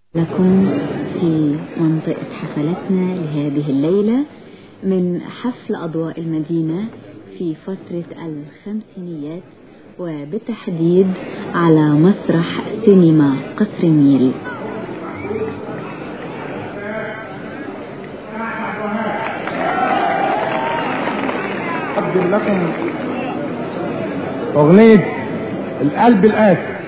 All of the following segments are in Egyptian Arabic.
لكم في منطقة حفلتنا لهذه الليلة من حفل أضواء المدينة في فترة الخمسينيات وبالتحديد على مسرح سينما قصر النيل أقدم لكم أغنية القلب القاسي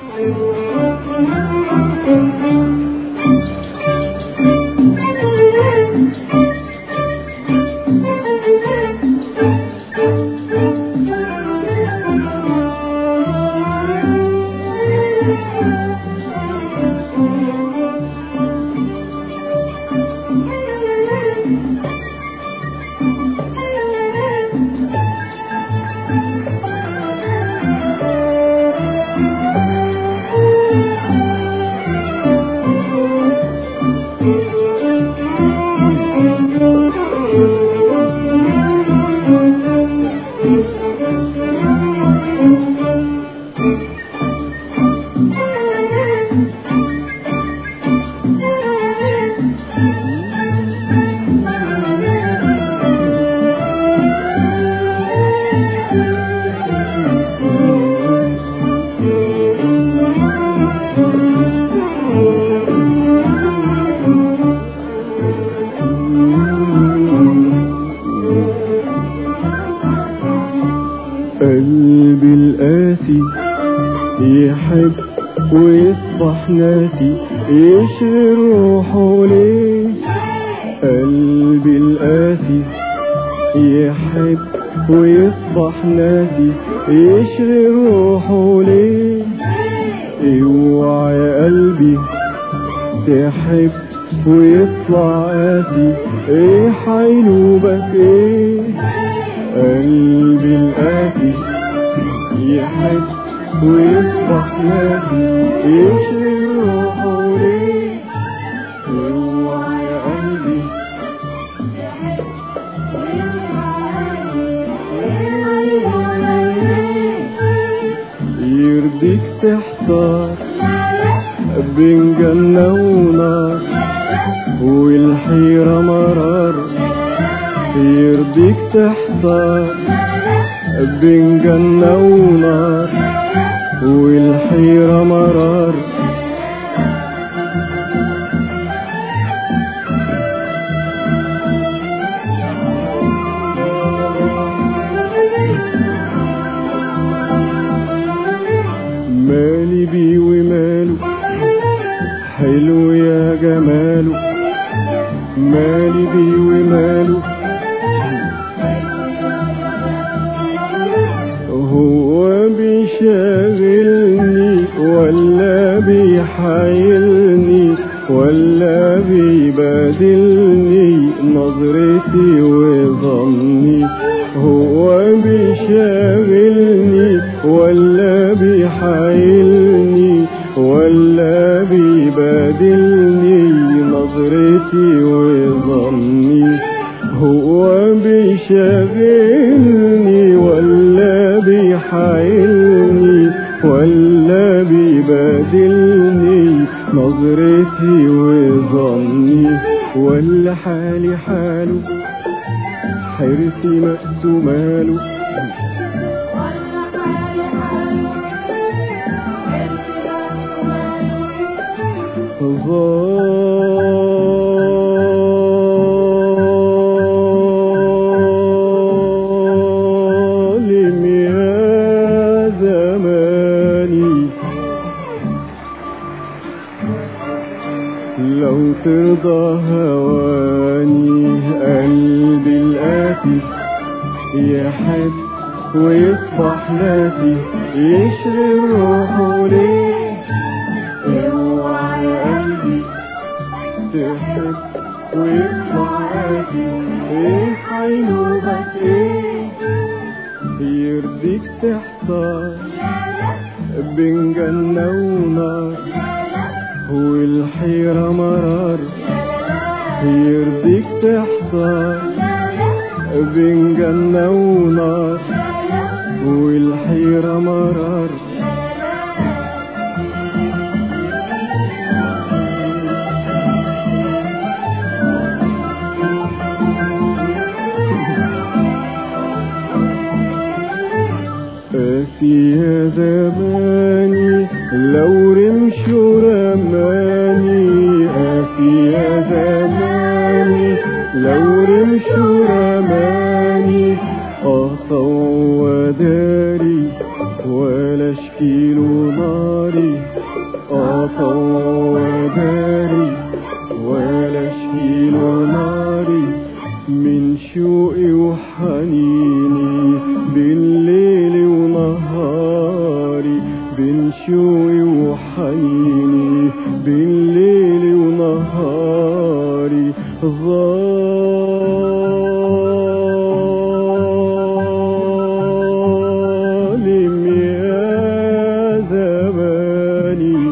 قلبي القاسي يحب ويصبح ناسي يشغل روحه ليه قلبي القاسي يحب ويصبح ناسي يشغل روحه ليه اوعى يا قلبي تحب ويطلع قاسي ايه حيلوبك ايه قلبي القاسي يحب ويصبح ناسي يشغل روحه ليه اوعى يا قلبي يرضيك تحتار بين جنة ونار والحيرة مرار يرضيك تحتار بين جنة ونار والحيرة مرار مالي بيه وماله حلو يا جماله مالي بيه وماله هو بيشاغلني ولا بيحايلني ولا بيبادلني نظرتي وظني هو بيشاغلني ولا بيحايلني ولا بيبادلني نظرتي وظني هو بيشاغلني ولا بيحايلني ولا بيبادلني نظرتي وظني ولا حالي حاله حرصي مقسو ماله ظالم يا زماني لو ترضى هواني قلبي القاسي يحب ويصبح ناسي يشغل روحه ليه اوعى يا قلبي تحب ويطلع عادي ايه حيلوبك ايه يرضيك تحتار بين جنة ونار والحيرة مرار يرضيك تحتار بين جنة ونار والحيرة مرار لو رمش رماني أفي يا زماني لو رمش رماني أطوى داري ولا اشكيله ناري أطوى داري ولا اشكيله ناري من شوقي وحنيني بالليل ونهاري بين شوقي وحنيني بالليل ونهاري ظالم يا زماني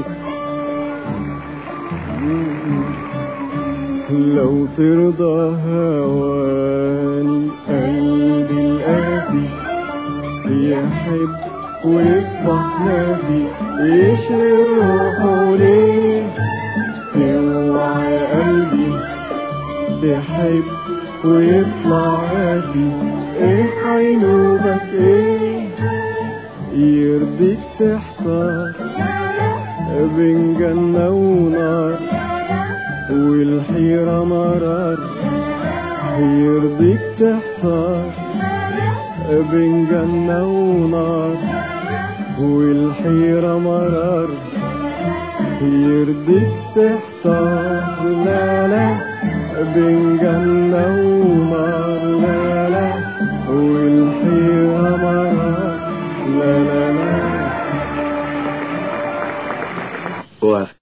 لو ترضى هواني قلبي القاسي يحب ويصبح ناسي يشغل روحه ليه اوعى يا قلبي تحب ويطلع قاسي ايه حينوبك ايه يرضيك تحتار بين جنة ونار والحيرة مرار يرضيك تحتار بين جنة ونار والحيرة مرار يرضيك تحتار لا لا بين جنة ونار لا لا والحيرة مرار لا لا لا وافق